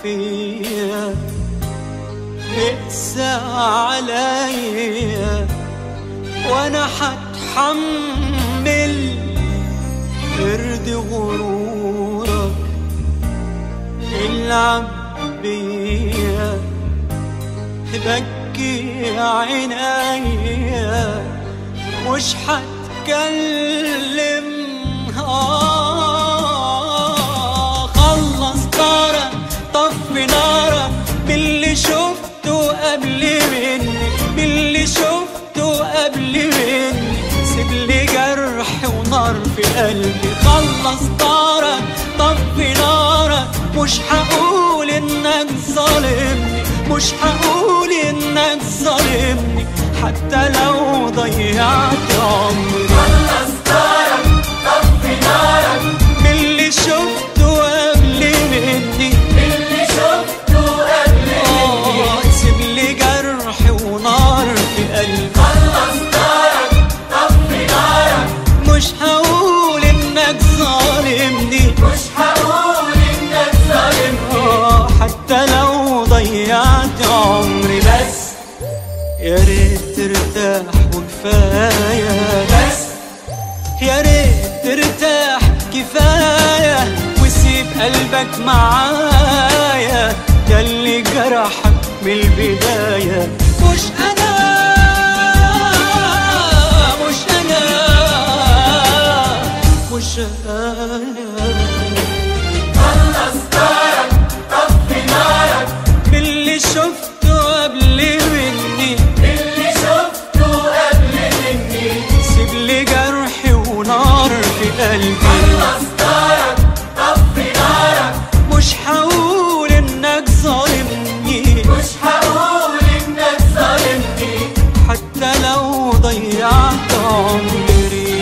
فيا اقسى عليا وانا حتحمل ارض غرورك العب بيا بكي عينيا مش هتكلم آه خلص طارك طفي نارك باللي شفته قبل مني باللي شفته قبل مني سيب لي جرح ونار في قلبي خلص طارك طفي نارك مش هقول انك ظالمني مش هقول انك ظالمني حتى لو ضيعت عمري خلص طارك طفي نارك باللي شفته قبل مني اللي شفته قبل مني آه سيب لي جرح ونار في قلبي خلص طارك طفي نارك مش هقول انك ظالمني مش هقول انك ظالمني آه حتى لو ضيعت عمري بس يا ريت ترتاح وكفايه بس يا ريت ترتاح كفايه وسيب قلبك معايا ده اللي جرحك من البدايه مش انا مش انا مش انا خلص طارك طفي نارك باللي شفته قبل مني اللي شفته قبل مني سيب لي جرحي ونار في قلبي خلص طارك طفي نارك مش هقول انك ظالمني مش هقول انك ظالمني حتى لو ضيعت عمري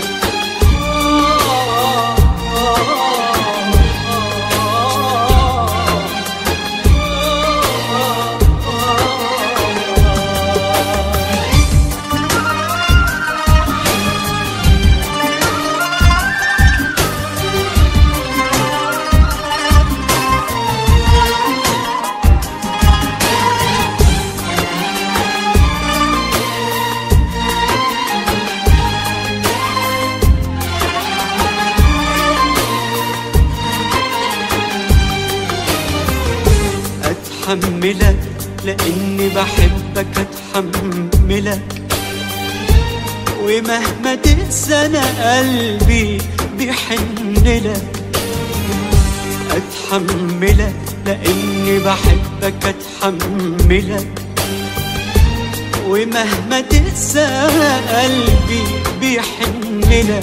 اتحملك لاني بحبك اتحملك ومهما تنسى انا قلبي بيحن لك اتحملك لاني بحبك اتحملك ومهما تنسى قلبي بيحن لك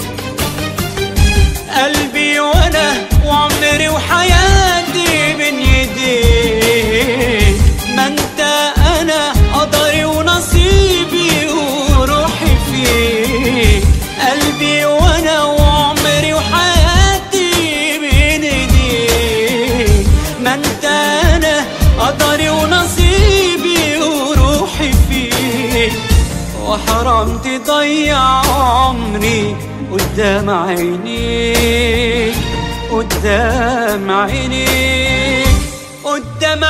قلبي وانا وعمري وحياتي بين ايديك ما انت انا قدري ونصيبي وروحي فيك قلبي وانا وعمري وحياتي بين ايديك ما انت انا قدري ونصيبي وروحي فيك وحرام تضيع عمري قدام عينيك قدام عينيك قدام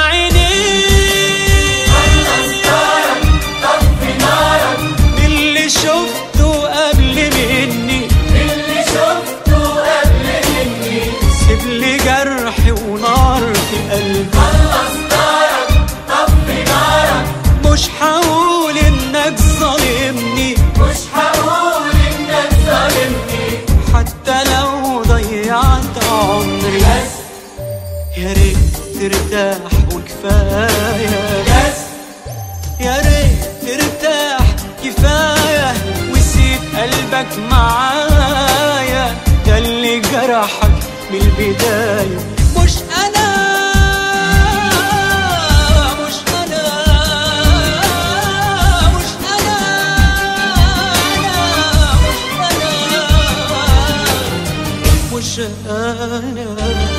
خلص عينيك طارك طفي نارك اللي شفته قبل مني اللي شفته قبل مني سيب لي جرحي ونار في قلبي خلص طارك طفي نارك مش هقول انك ظالمني مش هقول انك ظالمني حتى لو ضيعت عمري بس يا ريت ترتاح وكفايه بس يا ريت ترتاح كفايه وسيب قلبك معايا ده اللي جرحك من البدايه مش انا مش انا مش انا أنا مش انا مش انا